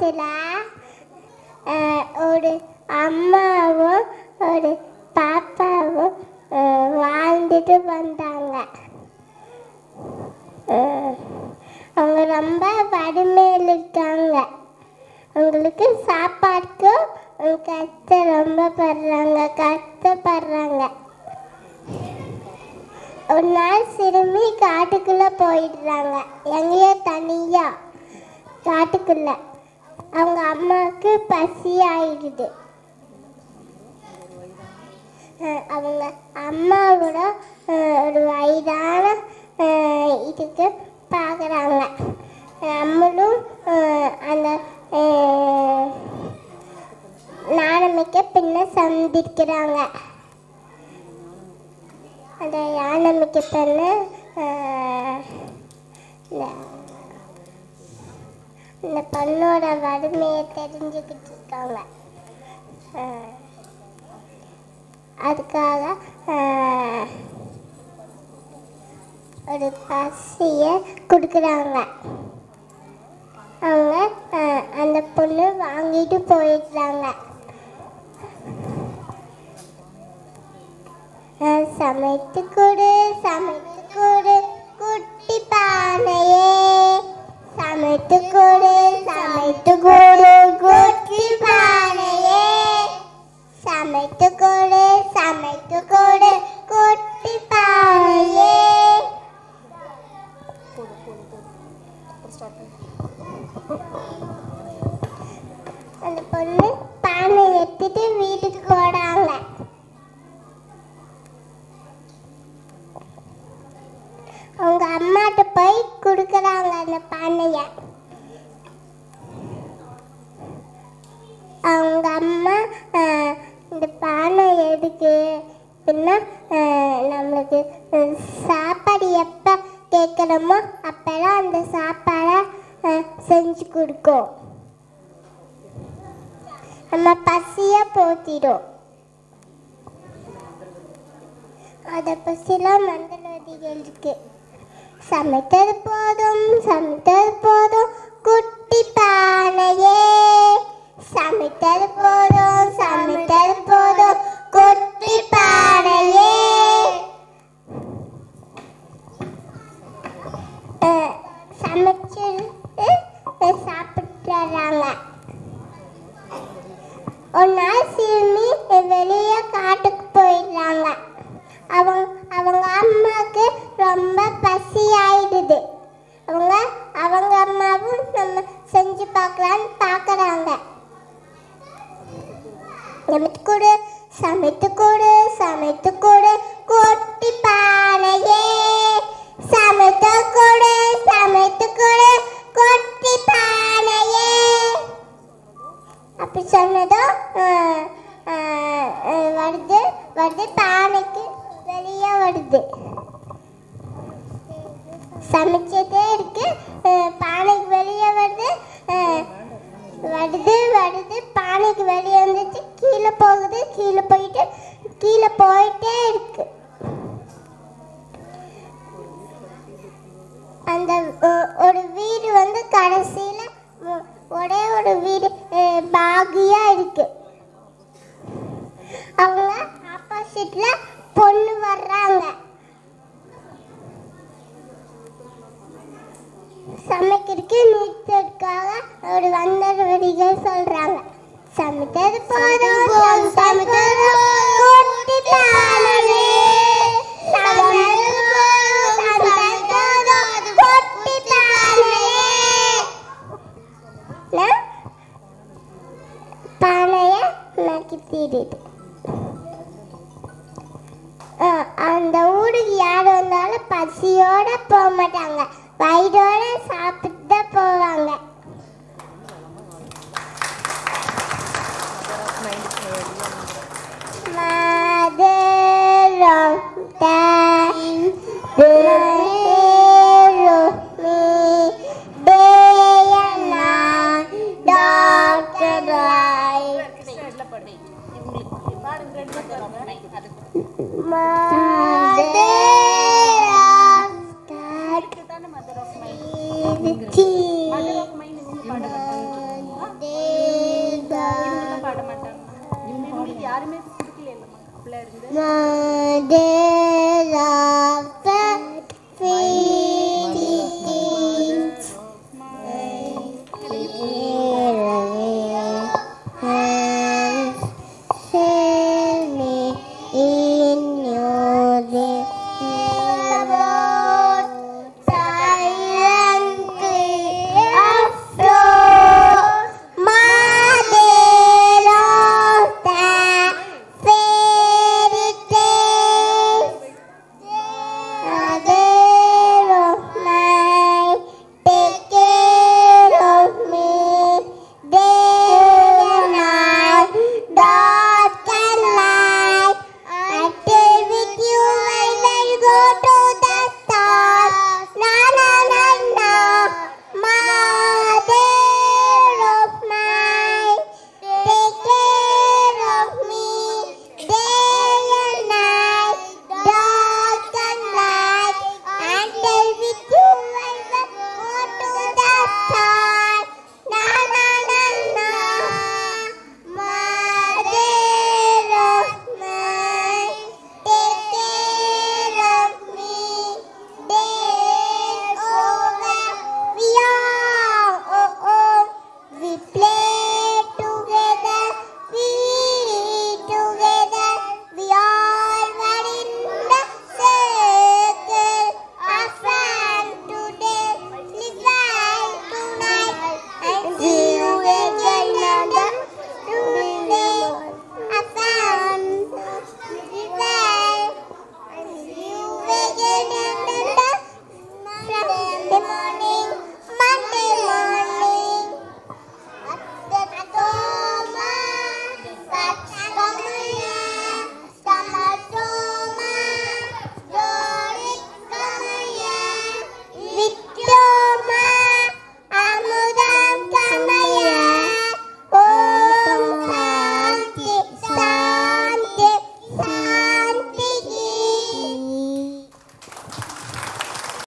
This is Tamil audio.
கிராமத்தில் ஒரு அம்மாவும் ஒரு பாப்பாவும் அஹ், வாழ்ந்துட்டு வந்தாங்க அஹ், அவங்க ரொம்ப வறுமையில் இருக்காங்க அவங்களுக்கு சாப்பாட்டுக்கும் கஷ்ட ரொம்ப படுறாங்க கஷ்டப்படுறாங்க ஒரு நாள் சிறுமி காட்டுக்குள்ள போயிடுறாங்க எங்கேயோ தனியா காட்டுக்குள்ள அவங்க அம்மாவுக்கு பசி ஆயிடுது அஹ் அவங்க அம்மாவோட அஹ், ஒரு வயதான அஹ், இதுக்கு பார்க்குறாங்க நம்மளும் அஹ், அந்த அஹ், நாணமிக்க பின்ன சந்திக்கிறாங்க அந்த யானமிக்க பெண்ணு அஹ், இந்த இந்த பெண்ணோட வறுமையை தெரிஞ்சுக்கிட்டு இருக்காங்க அஹ், அதுக்காக அஹ், ஒரு பசியை கொடுக்குறாங்க அவங்க அஹ், அந்த பொண்ணு வாங்கிட்டு போயிடுறாங்க அஹ், சமைத்து கொடு சமைத்து கொடு குட்டி பானையே சமைத்து கொடு சமைத்து கொடு குட்டி பானையே சமைத்து கொடு சமைத்து கொடு குட்டி பானையே அந்த பொண்ணு பானை எடுத்துட்டு வீட்டுக்கு போறாங்க அவங்க அம்மாட்ட போய் கொடுக்குறாங்க அந்த பானைய அவங்க அம்மா ஆஹ், இந்த பானை எதுக்கு அப்படின்னா ஆஹ், நம்மளுக்கு ஆஹ், சாப்பாடு எப்போ கேட்குறோமோ அப்போல்லாம் அந்த சாப்பாடை ஆஹ், செஞ்சு கொடுக்கும் நம்ம பசியை போத்திடும் அதை பற்றிலாம் மண்டலதிகள் இருக்கு சமைத்தது போதும் சமைத்தது போதும் குட்டி பானையே சமைத்தது போதும் சமைத்தது போதும் குட்டி பானையே அஹ், சமைச்சு அஹ், சாப்பிட்டுறாங்க ஒரு நாள் சிறுமி வெளியே காட்டுக்கு போயிடுறாங்க அவங்க அவங்க அம்மாவுக்கு ரொம்ப பசி ஆயிடுது அவங்க அவங்க அம்மாவும் நம்ம செஞ்சு பார்க்கலான்னு பார்க்குறாங்க சமைத்து கொடு சமைத்து கொடு சமைத்து கொடு கொட்டி பானையே சமைத்து கொடு சமைத்து கொடு கொட்டி பானையே அப்படி சொன்னதும் அஹ், அஹ், அஹ், வருது வருது பானைக்கு வெளியே வருது சமைச்சதே இருக்கு அஹ், பானைக்கு வெளியே வருது அஹ், வருது வருது பானைக்கு வெளியே வந்துச்சு கீழே போகுது கீழே போயிட்டு கீழே போயிட்டே இருக்கு அந்த அஹ், ஒரு வீடு வந்து கடைசியில ஒ- ஒரே ஒரு வீடு அஹ், பாகியா இருக்கு அவங்க ஆப்போசிட்ல பொண்ணு வர்றாங்க சமைக்கிறதுக்கு நிறுத்ததுக்காக ஒரு வந்தவரிகள் சொல்றாங்க சமைத்தது போதும் சமைத்தது குட்டி பானையே சமைத்தது போதும் சமைத்தது குட்டி பானையே நான் பானைய நக்கித்திடுது அந்த ஊருக்கு யார் வந்தாலும் பசியோட போக மாட்டாங்க வயிறோட சாப்பிட்டு தான் போவாங்க மதுரம் தான் தேரும் நீ தேயனா டாக்டராய் மதுரம் யாருமே கொடுக்கல இல்லம்மா கப்பல இருந்து நான் இது